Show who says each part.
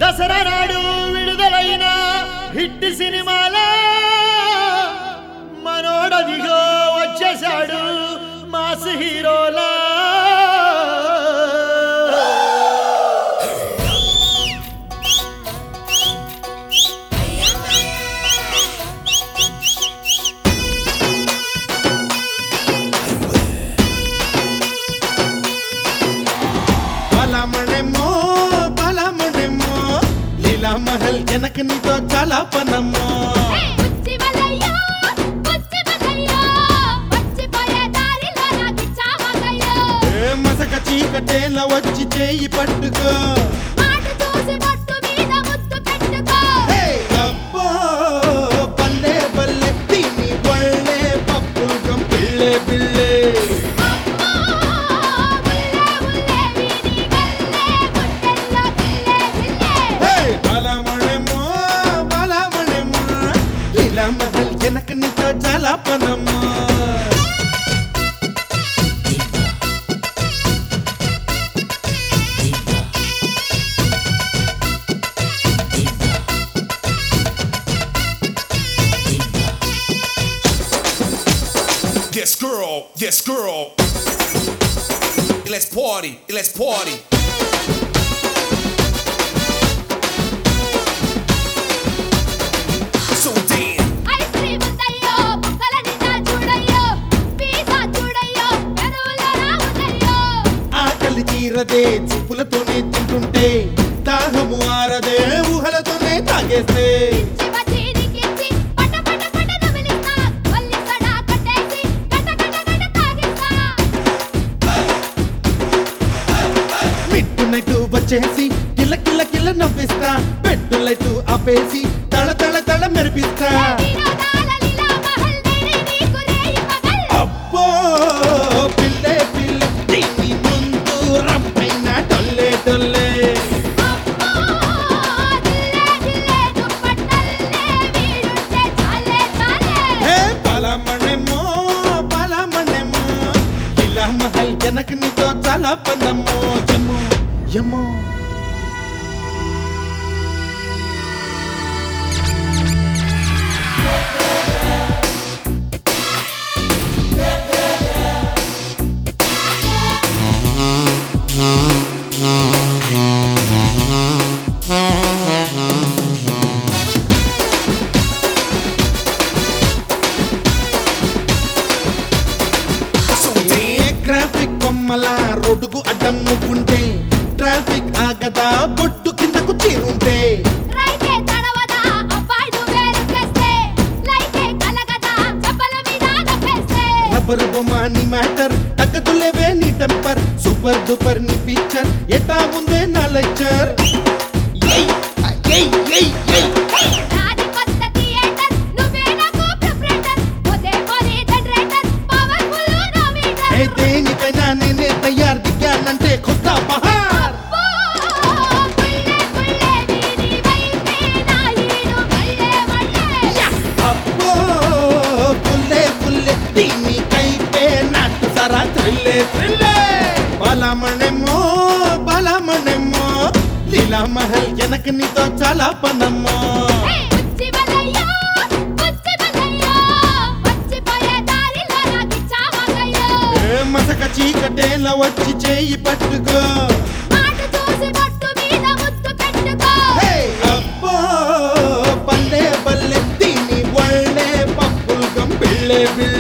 Speaker 1: దసరా నాడు విడుదలైన హిట్ సినిమాలో మనోడదిగో వచ్చేశాడు మాస్ హీరోలా
Speaker 2: బలమణెమ్మో బలమణెమ్మో లీలా మహల్ జనక్ నీతో చాలా పనమ్మో
Speaker 3: వచ్చి వలయ్యో వచ్చి వలయ్యో వచ్చి పోయే దారిలో నాకు చావగయ్యో
Speaker 2: ఏ మసక చీకటేల వచ్చి చేయి పట్టుకో
Speaker 3: మాట చూసి బొట్టు మీద ముద్దు పెట్టుకో
Speaker 2: హే! అబ్బో బల్లే బల్లే దీని బళ్ళే పప్పుగం పిల్లే పిల్లే
Speaker 3: అమ్మో ఉల్లే ఉల్లే వీడి గల్లే గుండెల్లో గిల్లే గిల్లే
Speaker 2: హే! బలమణెమ్మో బలమణెమ్మో లీలా మహల్ జనక్ నీతో చాలా పనమ్మో
Speaker 4: Yes, girl. Yes, girl. Let's party. Let's party. So damn.
Speaker 3: Ice cream ఉందయ్యో బుక్కల నిండా చూడయ్యో పిజ్జా చూడయ్యో పెరువులో రా ఉందయ్యో
Speaker 2: ఆకలి తీరదే చూపులతోనే తింటుంటే దాహము ఆరదే ఊహలతోనే తాగేస్తే
Speaker 3: చివ చీనికిచ్చి పట పట పట నమిలిస్తా వల్లి సడా కొట్టేసి గట గట గట తాగిస్తా
Speaker 2: మిట్టునట్టు వచ్చేసి కిల్ల కిల్ల కిల్ల నవ్విస్తా పెట్టులట్టు ఆపేసి తళ తళ తళ మెరిపిస్తా
Speaker 3: వినోదాల లీలా మహల్ నేనే నీకు రేయి పగల్
Speaker 2: అబ్బో పిల్లే పిల్ల దీని ముందు రంపైన డొల్లే డొల్లే
Speaker 3: అమ్మో దిల్లే దిల్లే దుప్పట్టల్లే వీడుంటే చాలే చాలే
Speaker 2: హే బలమణెమ్మో బలమణెమ్మో ఇలా మహల్ జనక్ నీతో చాలా పనమ్మో యమ్మో యమ్మో
Speaker 4: So
Speaker 2: ఏ
Speaker 4: damn.
Speaker 2: ట్రాఫిక్ కొమ్మల రోడ్డుకు అడ్డం నువ్వుంటే ట్రాఫిక్ ఆగదా బొట్టు కిందకు చేరుంటే
Speaker 3: రైతే తడవదా అబ్బాయి నువ్వేరు చేస్తే లైతే కలగదా చెప్పల మీద నవ్వేస్తే
Speaker 2: రబ్బరు బొమ్మ నీ మ్యాటర్ తగ్గదులేవే నీ టెంపర్ సూపర్ డూపర్ నీ పిక్చర్ ఎట్టా ఉందే నా లెక్చర్
Speaker 3: నాది కొత్త థియేటర్ నువ్వే నాకు ప్రిపరేటర్ పోతే పోనీ జనరేటర్ పవర్ఫుల్ నా మీటర్
Speaker 2: ఏ దేనికైనా నేనే తయారు దిగానంటే కొత్త బహార్
Speaker 3: అబ్బో పుల్లే పుల్లే వీడి వైపే నా ఈడు మళ్ళే మళ్ళే
Speaker 2: అబ్బో పుల్లే పుల్లే దీనికైతే నాటు సరా త్రిల్లే త్రిల్లే బలమణెమ్మో బలమణెమ్మో లీలా మహల్ జనక్ నీతో చాలా పనమ్మో
Speaker 3: హే వచ్చి వలయ్యో వచ్చి వలయ్యో వచ్చి పోయే దారిలో నాకు చావగయ్యో
Speaker 2: ఏ మసక చీకటేల వచ్చి చేయి పట్టుకో
Speaker 3: మాట చూసి బొట్టు మీద ముద్దు పెట్టుకో
Speaker 2: హే! అబ్బో బల్లే బల్లే దీని ఒళ్ళే పప్పులు గంపిళ్ళే బిళ్ళే